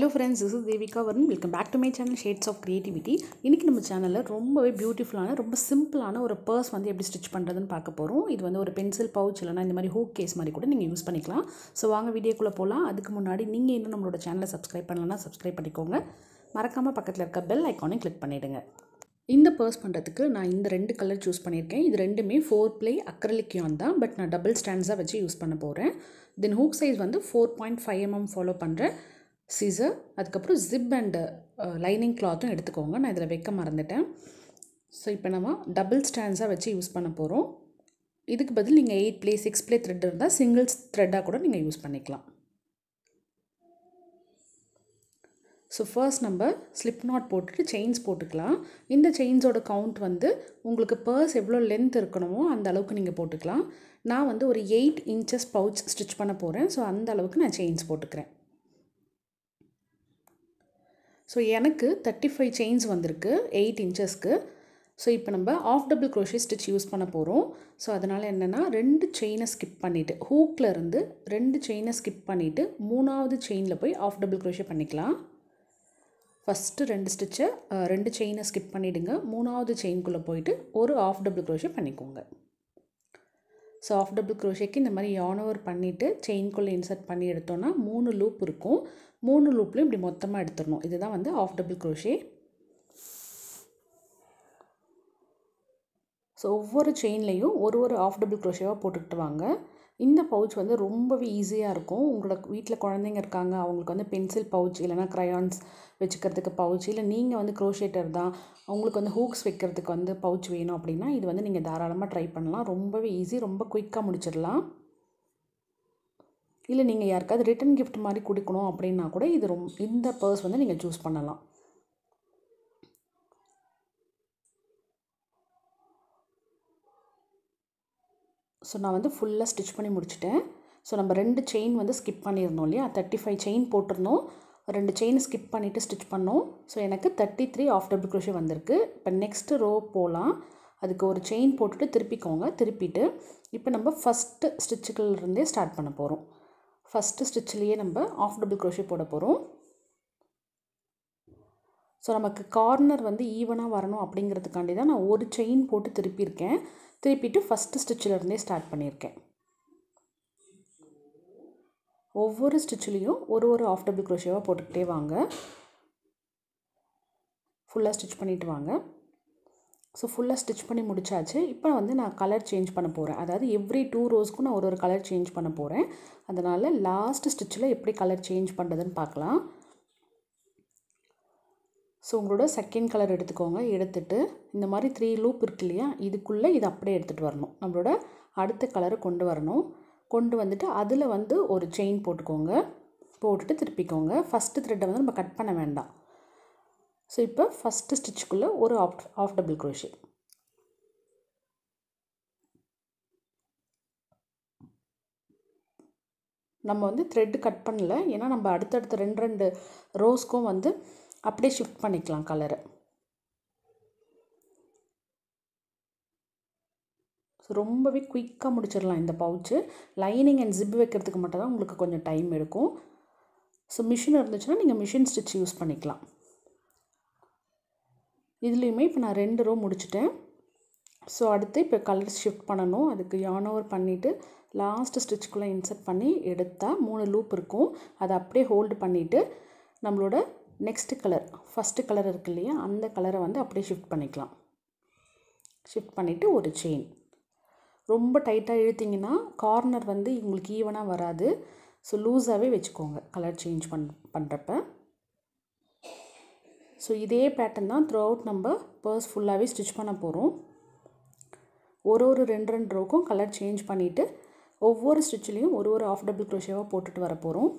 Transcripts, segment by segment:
friends this is Devika Varun welcome back to my channel shades of creativity இன்றைக்கி நம்ம சேனலில் ரொம்பவே பியூட்டிஃபுல்லான ரொம்ப சிம்பிளான ஒரு பர்ஸ் வந்து எப்படி ஸ்டிச் பண்ணுறதுன்னு பார்க்க போகிறோம் இது வந்து ஒரு பென்சில் பவுச் இல்லைனா இந்த மாதிரி ஹூக் கேஸ் மாதிரி கூட நீங்கள் யூஸ் பண்ணிக்கலாம் ஸோ வாங்க வீடியோக்குள்ளே போகலாம் அதுக்கு முன்னாடி நீங்கள் இன்னும் நம்மளோட சேனலை சப்ஸ்கிரைப் பண்ணலன்னா சப்ஸ்கிரைப் பண்ணிக்கோங்க மறக்காமல் பக்கத்தில் இருக்க பெல் ஐக்கானை கிளிக் பண்ணிவிடுங்க இந்த பர்ஸ் பண்ணுறதுக்கு நான் இந்த ரெண்டு கலர் சூஸ் பண்ணியிருக்கேன் இது ரெண்டுமே ஃபோர் ப்ளே அக்ரலிக் யான் தான் பட் நான் டபுள் ஸ்டாண்ட்ஸாக வச்சு யூஸ் பண்ண போகிறேன் தென் ஹூக் சைஸ் வந்து four point five MM follow பண்ணுறேன் சீசர் அதுக்கப்புறம் ஜிப் அண்டு லைனிங் கிளாத்தும் எடுத்துக்கோங்க நான் இதில் வைக்க மறந்துட்டேன் ஸோ இப்போ நம்ம டபுள் ஸ்டாண்ட்ஸாக வச்சு யூஸ் பண்ண போகிறோம் இதுக்கு பதில் நீங்கள் eight ply six ply thread இருந்தால் சிங்கிள்ஸ் த்ரெட்டாக கூட நீங்கள் யூஸ் பண்ணிக்கலாம் ஸோ ஃபர்ஸ்ட் நம்ம ஸ்லிப் நாட் போட்டுட்டு செயின்ஸ் போட்டுக்கலாம் இந்த செயின்ஸோட கவுண்ட் வந்து உங்களுக்கு பர்ஸ் எவ்வளோ லென்த் இருக்கணுமோ அந்த அளவுக்கு நீங்கள் போட்டுக்கலாம் நான் வந்து ஒரு எயிட் இன்ச்சஸ் பவுச் ஸ்டிச் பண்ண போகிறேன் ஸோ அந்த அளவுக்கு நான் செயின்ஸ் போட்டுக்கிறேன் ஸோ எனக்கு தேர்ட்டி ஃபைவ் செயின்ஸ் வந்திருக்கு எயிட் இன்ச்சஸ்க்கு ஸோ இப்போ நம்ம half double crochet stitch use பண்ண போகிறோம் ஸோ அதனால் என்னென்னா ரெண்டு செயினை ஸ்கிப் பண்ணிவிட்டு ஹூக்கில் இருந்து ரெண்டு செயினை ஸ்கிப் பண்ணிவிட்டு மூணாவது செயினில் போய் ஆஃப் டபுள் க்ரோஷே பண்ணிக்கலாம் ஃபஸ்ட்டு ரெண்டு ஸ்டிச்சை ரெண்டு செயினை ஸ்கிப் பண்ணிவிடுங்க மூணாவது செயின்குள்ளே போயிட்டு ஒரு ஆஃப் டபுள் க்ரோஷே பண்ணிக்கோங்க ஸோ ஆஃப் டபுள் க்ரோஷேக்கு இந்த மாதிரி யான் ஓவர் பண்ணிவிட்டு செயின்குள்ளே இன்சர்ட் பண்ணி எடுத்தோன்னா மூணு லூப் இருக்கும் மூணு லூப்லையும் இப்படி மொத்தமாக எடுத்துடணும் இதுதான் வந்து ஆஃப் டபுள் க்ரோஷே ஸோ ஒவ்வொரு செயின்லேயும் ஒரு ஒரு ஆஃப் டபுள் க்ரோஷேவாக போட்டுக்கிட்டு வாங்க இந்த பவுச் வந்து ரொம்பவே ஈஸியாக இருக்கும் உங்களோட வீட்டில் குழந்தைங்க இருக்காங்க அவங்களுக்கு வந்து பென்சில் பவுச் இல்லைனா க்ரையான்ஸ் வச்சுக்கிறதுக்கு பவுச் இல்லை நீங்கள் வந்து க்ரோஷேட்டர் தான் உங்களுக்கு வந்து ஹூக்ஸ் வைக்கிறதுக்கு வந்து பவுச் வேணும் அப்படின்னா இது வந்து நீங்கள் தாராளமாக ட்ரை பண்ணலாம் ரொம்பவே ஈஸி ரொம்ப குயிக்காக முடிச்சிடலாம் இல்லை நீங்கள் யாருக்காவது ரிட்டன் கிஃப்ட் மாதிரி கொடுக்கணும் அப்படின்னா கூட இது ரொம்ப இந்த பர்ஸ் வந்து நீங்கள் சூஸ் பண்ணலாம் ஸோ நான் வந்து ஃபுல்லாக ஸ்டிச் பண்ணி முடிச்சிட்டேன் ஸோ நம்ம ரெண்டு செயின் வந்து ஸ்கிப் பண்ணியிருந்தோம் இல்லையா தேர்ட்டி ஃபைவ் செயின் போட்டிருந்தோம் ரெண்டு செயின் ஸ்கிப் பண்ணிவிட்டு ஸ்டிச் பண்ணோம் ஸோ எனக்கு thirty three half double crochet வந்திருக்கு இப்போ நெக்ஸ்ட்டு ரோ போகலாம் அதுக்கு ஒரு செயின் போட்டுட்டு திருப்பிக்கோங்க திருப்பிட்டு இப்போ நம்ம ஃபஸ்ட்டு ஸ்டிச்சுக்கள்லேருந்தே ஸ்டார்ட் பண்ண போகிறோம் ஃபஸ்ட்டு ஸ்டிச்சிலேயே நம்ம ஆஃப் டபுள் க்ரோஷே போட போகிறோம் ஸோ நமக்கு கார்னர் வந்து ஈவனாக வரணும் அப்படிங்கிறதுக்காண்டி தான் நான் ஒரு செயின் போட்டு திருப்பியிருக்கேன் திருப்பிட்டு ஃபஸ்ட்டு ஸ்டிச்சிலேருந்தே ஸ்டார்ட் பண்ணியிருக்கேன் ஒவ்வொரு ஸ்டிச்சிலையும் ஒரு ஒரு ஆஃப் டபுள் க்ரோஷேவாக போட்டுக்கிட்டே வாங்க ஃபுல்லாக ஸ்டிச் பண்ணிவிட்டு வாங்க ஸோ ஃபுல்லாக ஸ்டிச் பண்ணி முடிச்சாச்சு இப்போ வந்து நான் கலர் சேஞ்ச் பண்ண போகிறேன் அதாவது எவ்ரி டூ ரோஸ்க்கும் நான் ஒரு ஒரு கலர் சேஞ்ச் பண்ண போகிறேன் அதனால் லாஸ்ட் ஸ்டிச்சில் எப்படி கலர் சேஞ்ச் பண்ணுறதுன்னு பார்க்கலாம் ஸோ உங்களோட செகண்ட் கலர் எடுத்துக்கோங்க எடுத்துட்டு இந்த மாதிரி த்ரீ லூப் இருக்கு இல்லையா இதுக்குள்ளே இது அப்படியே எடுத்துகிட்டு வரணும் நம்மளோட அடுத்த கலரை கொண்டு வரணும் கொண்டு வந்துட்டு அதில் வந்து ஒரு செயின் போட்டுக்கோங்க போட்டுட்டு திருப்பிக்கோங்க ஃபஸ்ட்டு த்ரெட்டை வந்து நம்ம கட் பண்ண வேண்டாம் ஸோ இப்போ ஃபஸ்ட்டு ஸ்டிச்சுக்குள்ளே ஒரு ஆஃப் ஆஃப் டபுள் க்ரோஷே நம்ம வந்து த்ரெட்டு கட் பண்ணல ஏன்னா நம்ம அடுத்தடுத்த ரெண்டு ரெண்டு ரோஸ்க்கும் வந்து அப்படியே ஷிஃப்ட் பண்ணிக்கலாம் கலரை ஸோ ரொம்பவே குயிக்காக முடிச்சிடலாம் இந்த பவுச்சு லைனிங் அண்ட் ஜிப் வைக்கிறதுக்கு மட்டும் தான் உங்களுக்கு கொஞ்சம் டைம் எடுக்கும் ஸோ மிஷின் இருந்துச்சுன்னா நீங்கள் மிஷின் ஸ்டிச் யூஸ் பண்ணிக்கலாம் இதுலேயுமே இப்போ நான் ரெண்டு ரோ முடிச்சிட்டேன் ஸோ அடுத்து இப்போ கலர் ஷிஃப்ட் பண்ணணும் அதுக்கு யான் ஓவர் பண்ணிவிட்டு லாஸ்ட்டு ஸ்டிச்சுக்குள்ளே இன்சர்ட் பண்ணி எடுத்தால் மூணு லூப் இருக்கும் அதை அப்படியே ஹோல்டு பண்ணிவிட்டு நம்மளோட நெக்ஸ்ட்டு கலர் ஃபஸ்ட்டு கலர் இருக்கு இல்லையா அந்த கலரை வந்து அப்படியே ஷிஃப்ட் பண்ணிக்கலாம் ஷிஃப்ட் பண்ணிவிட்டு ஒரு செயின் ரொம்ப டைட்டாக இழுத்திங்கன்னா கார்னர் வந்து உங்களுக்கு ஈவனாக வராது ஸோ லூஸாகவே வச்சுக்கோங்க கலர் சேஞ்ச் பண் பண்ணுறப்ப ஸோ இதே பேட்டர்ன் தான் த்ரூ அவுட் நம்ம பர்ஸ் ஃபுல்லாகவே ஸ்டிச் பண்ண போகிறோம் ஒரு ஒரு ரெண்டு ரெண்டு ரோக்கும் கலர் சேஞ்ச் பண்ணிவிட்டு ஒவ்வொரு ஸ்டிச்லேயும் ஒரு ஒரு ஆஃப் டபுள் க்ரோஷேவாக போட்டுட்டு வர போகிறோம்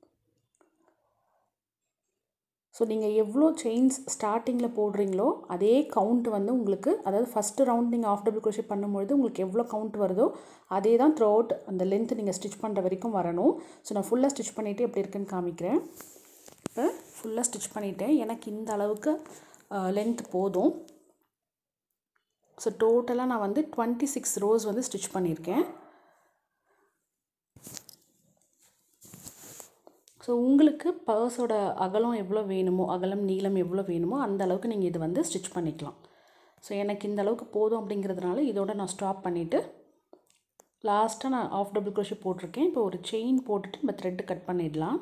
ஸோ நீங்கள் எவ்வளோ செயின்ஸ் ஸ்டார்டிங்கில் போடுறீங்களோ அதே கவுண்ட் வந்து உங்களுக்கு அதாவது ஃபஸ்ட்டு ரவுண்ட் நீங்கள் ஆஃப் டபுள் க்ரோஷே பண்ணும்பொழுது உங்களுக்கு எவ்வளோ கவுண்ட் வருதோ அதே தான் த்ரூ அவுட் அந்த லென்த் நீங்கள் ஸ்டிச் பண்ணுற வரைக்கும் வரணும் ஸோ நான் ஃபுல்லாக ஸ்டிச் பண்ணிவிட்டு எப்படி இருக்குன்னு காமிக்கிறேன் இப்போ ஃபுல்லாக ஸ்டிச் பண்ணிவிட்டேன் எனக்கு இந்த அளவுக்கு லென்த் போதும் ஸோ டோட்டலாக நான் வந்து டுவெண்ட்டி சிக்ஸ் ரோஸ் வந்து ஸ்டிச் பண்ணியிருக்கேன் ஸோ ஸோ உங்களுக்கு பர்ஸோட அகலம் எவ்வளோ வேணுமோ அகலம் நீளம் எவ்வளோ வேணுமோ அந்த அளவுக்கு நீங்கள் இது வந்து ஸ்டிச் பண்ணிக்கலாம் ஸோ எனக்கு இந்த அளவுக்கு போதும் அப்படிங்கிறதுனால இதோட நான் ஸ்டாப் பண்ணிவிட்டு லாஸ்ட்டாக நான் ஆஃப் டபுள் க்ரோஷி போட்டிருக்கேன் இப்போ ஒரு செயின் போட்டுட்டு நம்ம த்ரெட்டு கட் பண்ணிடலாம்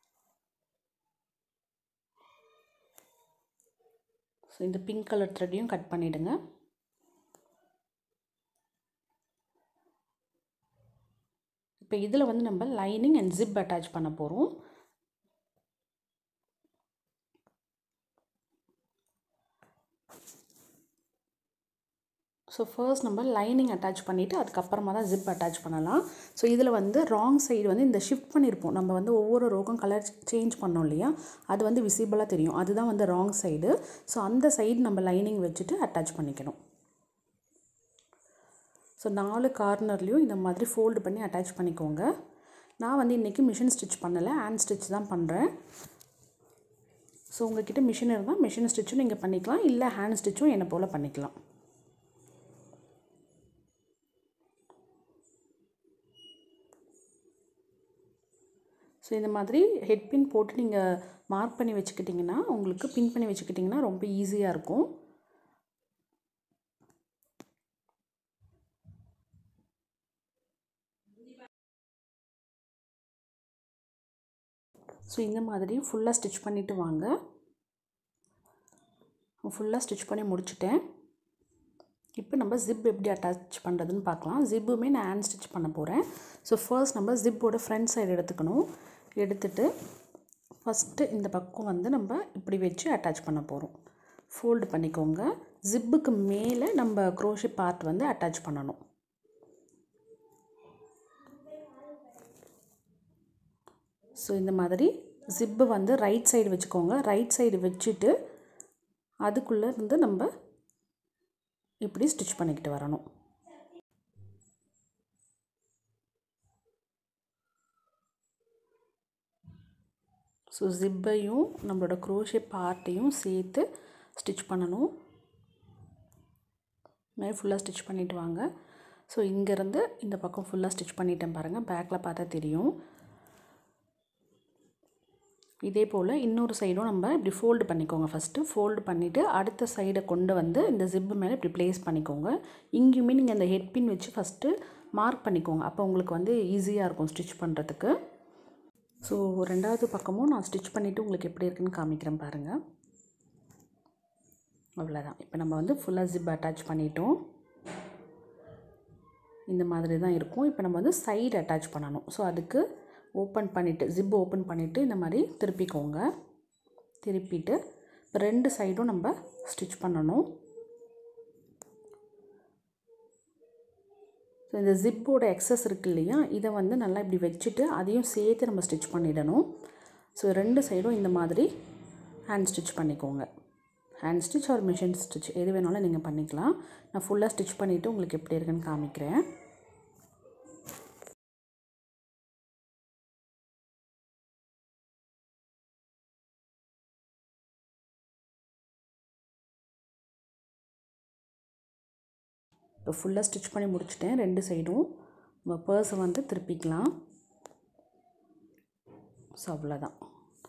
ஸோ இந்த பிங்க் கலர் த்ரெட்டையும் கட் பண்ணிவிடுங்க இப்போ இதில் வந்து நம்ம லைனிங் அண்ட் ஜிப் அட்டாச் பண்ண போகிறோம் ஸோ ஃபர்ஸ்ட் நம்ம லைனிங் அட்டாச் பண்ணிவிட்டு அதுக்கப்புறமா தான் ஜிப் அட்டாச் பண்ணலாம் ஸோ இதில் வந்து ராங் சைடு வந்து இந்த ஷிஃப்ட் பண்ணியிருப்போம் நம்ம வந்து ஒவ்வொரு ரோக்கும் கலர் சேஞ்ச் பண்ணோம் இல்லையா அது வந்து விசிபிளாக தெரியும் அதுதான் வந்து ராங் சைடு ஸோ அந்த சைடு நம்ம லைனிங் வச்சுட்டு அட்டாச் பண்ணிக்கணும் ஸோ நாலு கார்னர்லேயும் இந்த மாதிரி ஃபோல்டு பண்ணி அட்டாச் பண்ணிக்கோங்க நான் வந்து இன்றைக்கி மிஷின் ஸ்டிச் பண்ணலை ஹேண்ட் ஸ்டிச் தான் பண்ணுறேன் ஸோ உங்கள்கிட்ட மிஷின் இருந்தால் மிஷின் ஸ்டிச்சும் நீங்கள் பண்ணிக்கலாம் இல்லை ஹேண்ட் ஸ்டிச்சும் என்னை போல் பண்ணிக்கலாம் ஸோ இந்த மாதிரி ஹெட் பின் போட்டு நீங்கள் மார்க் பண்ணி வச்சுக்கிட்டிங்கன்னா உங்களுக்கு பின் பண்ணி வச்சுக்கிட்டிங்கன்னா ரொம்ப ஈஸியாக இருக்கும் ஸோ இந்த மாதிரி ஃபுல்லாக ஸ்டிச் பண்ணிவிட்டு வாங்க ஃபுல்லாக ஸ்டிச் பண்ணி முடிச்சிட்டேன் இப்போ நம்ம ஜிப் எப்படி அட்டாச் பண்ணுறதுன்னு பார்க்கலாம் ஜிப்புமே நான் ஹேண்ட் ஸ்டிச் பண்ண போகிறேன் ஸோ ஃபர்ஸ்ட் நம்ம ஜிப்போட ஃப்ரண்ட் சைடு எடுத்துக்கணும் எடுத்துட்டு ஃபஸ்ட்டு இந்த பக்கம் வந்து நம்ம இப்படி வச்சு அட்டாச் பண்ண போகிறோம் ஃபோல்டு பண்ணிக்கோங்க ஜிப்புக்கு மேலே நம்ம க்ரோஷி பார்ட் வந்து அட்டாச் பண்ணணும் ஸோ இந்த மாதிரி ஜிப்பு வந்து ரைட் சைடு வச்சுக்கோங்க ரைட் சைடு வச்சுட்டு அதுக்குள்ளே இருந்து நம்ம இப்படி ஸ்டிச் பண்ணிக்கிட்டு வரணும் ஸோ ஜிப்பையும் நம்மளோட க்ரோஷே பார்ட்டையும் சேர்த்து ஸ்டிச் பண்ணணும் மாதிரி ஃபுல்லாக ஸ்டிச் பண்ணிவிட்டு வாங்க ஸோ இங்கேருந்து இந்த பக்கம் ஃபுல்லாக ஸ்டிச் பண்ணிட்டேன் பாருங்கள் பேக்கில் பார்த்தா தெரியும் இதே போல் இன்னொரு சைடும் நம்ம இப்படி ஃபோல்டு பண்ணிக்கோங்க ஃபஸ்ட்டு ஃபோல்டு பண்ணிவிட்டு அடுத்த சைடை கொண்டு வந்து இந்த ஜிப்பு மேலே இப்படி ப்ளேஸ் பண்ணிக்கோங்க இங்கேயுமே நீங்கள் அந்த ஹெட் பின் வச்சு ஃபஸ்ட்டு மார்க் பண்ணிக்கோங்க அப்போ உங்களுக்கு வந்து ஈஸியாக இருக்கும் ஸ்டிச் பண்ணுறதுக்கு ஸோ ரெண்டாவது பக்கமும் நான் ஸ்டிச் பண்ணிவிட்டு உங்களுக்கு எப்படி இருக்குன்னு காமிக்கிறேன் பாருங்கள் அவ்வளோதான் இப்போ நம்ம வந்து ஃபுல்லாக ஜிப் அட்டாச் பண்ணிட்டோம் இந்த மாதிரி தான் இருக்கும் இப்போ நம்ம வந்து சைடு அட்டாச் பண்ணணும் ஸோ அதுக்கு ஓப்பன் பண்ணிவிட்டு ஜிப் ஓப்பன் பண்ணிவிட்டு இந்த மாதிரி திருப்பிக்கோங்க திருப்பிட்டு ரெண்டு சைடும் நம்ம ஸ்டிச் பண்ணணும் ஸோ இந்த ஜிப்போட எக்ஸஸ் இருக்கு இல்லையா இதை வந்து நல்லா இப்படி வச்சுட்டு அதையும் சேர்த்து நம்ம ஸ்டிச் பண்ணிடணும் ஸோ ரெண்டு சைடும் இந்த மாதிரி ஹேண்ட் ஸ்டிச் பண்ணிக்கோங்க hand stitch or machine stitch எது வேணாலும் நீங்கள் பண்ணிக்கலாம் நான் ஃபுல்லாக ஸ்டிச் பண்ணிவிட்டு உங்களுக்கு எப்படி இருக்குன்னு காமிக்கிறேன் இப்போ ஃபுல்லாக ஸ்டிச் பண்ணி முடிச்சிட்டேன் ரெண்டு சைடும் நம்ம பர்ஸை வந்து திருப்பிக்கலாம் ஸோ அவ்வளோதான்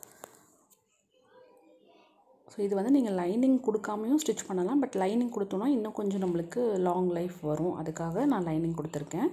ஸோ இது வந்து நீங்கள் லைனிங் கொடுக்காமையும் ஸ்டிச் பண்ணலாம் பட் லைனிங் கொடுத்தோன்னா இன்னும் கொஞ்சம் நம்மளுக்கு லாங் லைஃப் வரும் அதுக்காக நான் லைனிங் கொடுத்துருக்கேன்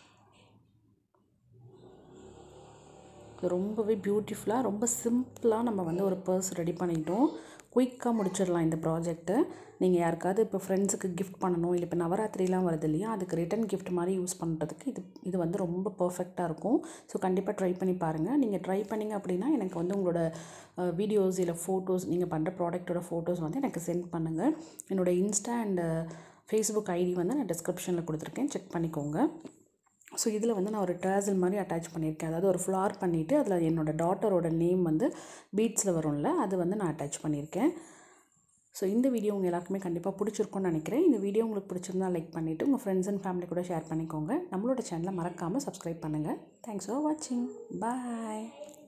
ரொம்பவே பியூட்டிஃபுல்லாக ரொம்ப சிம்பிளாக நம்ம வந்து ஒரு பர்ஸ் ரெடி பண்ணிட்டோம் குயிக்காக முடிச்சிடலாம் இந்த ப்ராஜெக்ட்டை நீங்கள் யாருக்காவது இப்போ ஃப்ரெண்ட்ஸுக்கு கிஃப்ட் பண்ணணும் இல்லை இப்போ நவராத்திரிலாம் வருது இல்லையா அதுக்கு ரிட்டன் கிஃப்ட் மாதிரி யூஸ் பண்ணுறதுக்கு இது இது வந்து ரொம்ப பர்ஃபெக்டாக இருக்கும் ஸோ கண்டிப்பாக ட்ரை பண்ணி பாருங்கள் நீங்கள் ட்ரை பண்ணிங்க அப்படின்னா எனக்கு வந்து உங்களோட வீடியோஸ் இல்லை ஃபோட்டோஸ் நீங்கள் பண்ணுற ப்ராடக்ட்டோட ஃபோட்டோஸ் வந்து எனக்கு சென்ட் பண்ணுங்கள் என்னோடய இன்ஸ்டா அண்ட் ஃபேஸ்புக் ஐடி வந்து நான் டிஸ்கிரிப்ஷனில் கொடுத்துருக்கேன் செக் பண்ணிக்கோங்க ஸோ இதில் வந்து நான் ஒரு ட்ராசல் மாதிரி அட்டாச் பண்ணியிருக்கேன் அதாவது ஒரு ஃப்ளார் பண்ணிவிட்டு அதில் என்னோடய டாட்டரோட நேம் வந்து பீட்ஸில் வரும்ல அது வந்து நான் அட்டாச் பண்ணியிருக்கேன் ஸோ இந்த வீடியோ உங்கள் எல்லாருக்குமே கண்டிப்பாக பிடிச்சிருக்கும்னு நினைக்கிறேன் இந்த வீடியோ உங்களுக்கு பிடிச்சிருந்தா லைக் பண்ணிவிட்டு உங்கள் ஃப்ரெண்ட்ஸ் அண்ட் ஃபேமிலி கூட ஷேர் பண்ணிக்கோங்க நம்மளோட சேனலை மறக்காமல் சப்ஸ்கிரைப் பண்ணுங்கள் தேங்க்ஸ் ஃபார் வாட்சிங் பாய்